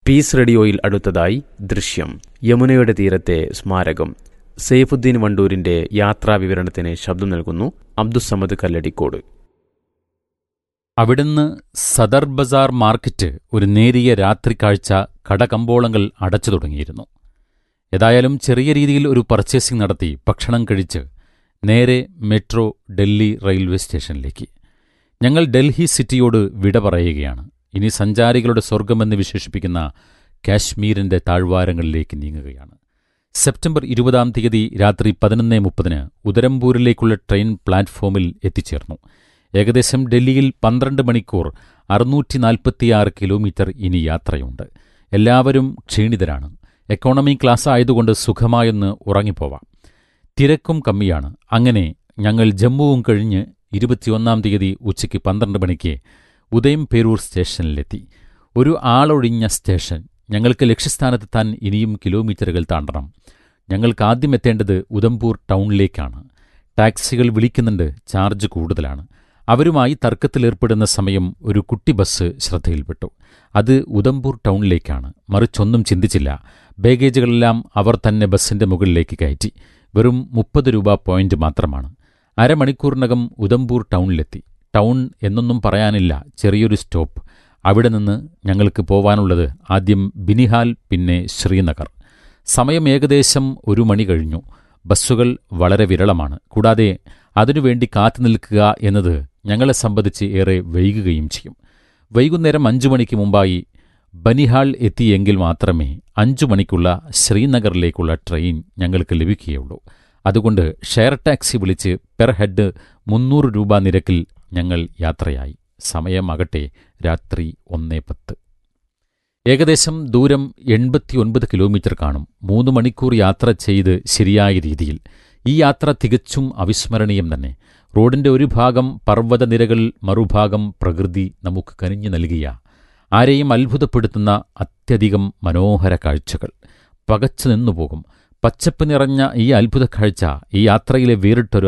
piece റേഡിയോയിൽ അടുത്തതായി ദൃശ്യം യമുനയുടെ തീരത്തെ സ്മാരകം സെയ്ഫുദ്ദീൻ വണ്ടൂരിന്റെ യാത്രാ വിവരണത്തിന് ശബ്ദം നൽകുന്നു അബ്ദുസമദ് കല്ലടിക്കോട് അവിടുന്ന് സദർ ബസാർ മാർക്കറ്റ് ഒരു നേരിയ രാത്രി കാഴ്ച കടകമ്പോളങ്ങൾ അടച്ചു തുടങ്ങിയിരുന്നു ഏതായാലും ചെറിയ രീതിയിൽ ഒരു പർച്ചേസിംഗ് നടത്തി ഭക്ഷണം കഴിച്ച് നേരെ മെട്രോ ഡൽഹി റെയിൽവേ സ്റ്റേഷനിലേക്ക് ഞങ്ങൾ ഡൽഹി സിറ്റിയോട് വിട പറയുകയാണ് ഇനി സഞ്ചാരികളുടെ സ്വർഗമെന്ന് വിശേഷിപ്പിക്കുന്ന കാശ്മീരിന്റെ താഴ്വാരങ്ങളിലേക്ക് നീങ്ങുകയാണ് സെപ്റ്റംബർ ഇരുപതാം തീയതി രാത്രി പതിനൊന്ന് മുപ്പതിന് ഉദരംപൂരിലേക്കുള്ള ട്രെയിൻ പ്ലാറ്റ്ഫോമിൽ എത്തിച്ചേർന്നു ഏകദേശം ഡൽഹിയിൽ പന്ത്രണ്ട് മണിക്കൂർ അറുന്നൂറ്റി നാൽപ്പത്തിയാറ് കിലോമീറ്റർ ഇനി യാത്രയുണ്ട് എല്ലാവരും ക്ഷീണിതരാണ് എക്കോണമി ക്ലാസ് ആയതുകൊണ്ട് സുഖമായൊന്ന് ഉറങ്ങിപ്പോവാം തിരക്കും കമ്മിയാണ് അങ്ങനെ ഞങ്ങൾ ജമ്മുവും കഴിഞ്ഞ് ഇരുപത്തിയൊന്നാം തീയതി ഉച്ചയ്ക്ക് പന്ത്രണ്ട് മണിക്ക് ഉദയം പേരൂർ സ്റ്റേഷനിലെത്തി ഒരു ആളൊഴിഞ്ഞ സ്റ്റേഷൻ ഞങ്ങൾക്ക് ലക്ഷ്യസ്ഥാനത്തെത്താൻ ഇനിയും കിലോമീറ്ററുകൾ താണ്ടണം ഞങ്ങൾക്ക് ആദ്യം എത്തേണ്ടത് ഉദംപൂർ ടൗണിലേക്കാണ് ടാക്സികൾ വിളിക്കുന്നുണ്ട് ചാർജ് കൂടുതലാണ് അവരുമായി തർക്കത്തിലേർപ്പെടുന്ന സമയം ഒരു കുട്ടി ബസ് ശ്രദ്ധയിൽപ്പെട്ടു അത് ഉദംപൂർ ടൗണിലേക്കാണ് മറിച്ചൊന്നും ചിന്തിച്ചില്ല ബാഗേജുകളെല്ലാം അവർ തന്നെ ബസ്സിന്റെ മുകളിലേക്ക് കയറ്റി വെറും മുപ്പത് രൂപ പോയിന്റ് മാത്രമാണ് അരമണിക്കൂറിനകം ഉദംപൂർ ടൗണിലെത്തി ടൗൺ എന്നൊന്നും പറയാനില്ല ചെറിയൊരു സ്റ്റോപ്പ് അവിടെ നിന്ന് ഞങ്ങൾക്ക് പോവാനുള്ളത് ആദ്യം ബിനിഹാൽ പിന്നെ ശ്രീനഗർ സമയം ഏകദേശം ഒരു മണി കഴിഞ്ഞു ബസ്സുകൾ വളരെ വിരളമാണ് കൂടാതെ അതിനുവേണ്ടി കാത്തു നിൽക്കുക എന്നത് ഞങ്ങളെ സംബന്ധിച്ച് ഏറെ വൈകുകയും ചെയ്യും വൈകുന്നേരം അഞ്ചു മണിക്ക് മുമ്പായി ബനിഹാൾ എത്തിയെങ്കിൽ മാത്രമേ അഞ്ചു മണിക്കുള്ള ശ്രീനഗറിലേക്കുള്ള ട്രെയിൻ ഞങ്ങൾക്ക് ലഭിക്കുകയുള്ളൂ അതുകൊണ്ട് ഷെയർ ടാക്സി വിളിച്ച് പെർ ഹെഡ് മുന്നൂറ് രൂപ നിരക്കിൽ ഞങ്ങൾ യാത്രയായി സമയമാകട്ടെ രാത്രി ഒന്നേ പത്ത് ഏകദേശം ദൂരം എൺപത്തിയൊൻപത് കിലോമീറ്റർ കാണും മൂന്ന് മണിക്കൂർ യാത്ര ചെയ്ത് ശരിയായ രീതിയിൽ ഈ യാത്ര തികച്ചും അവിസ്മരണീയം തന്നെ റോഡിന്റെ ഒരു ഭാഗം പർവ്വതനിരകൾ മറുഭാഗം പ്രകൃതി നമുക്ക് കനിഞ്ഞു നൽകിയ ആരെയും അത്ഭുതപ്പെടുത്തുന്ന അത്യധികം മനോഹര കാഴ്ചകൾ പകച്ചു നിന്നുപോകും പച്ചപ്പ് നിറഞ്ഞ ഈ അത്ഭുത കാഴ്ച ഈ യാത്രയിലെ വേറിട്ടൊരു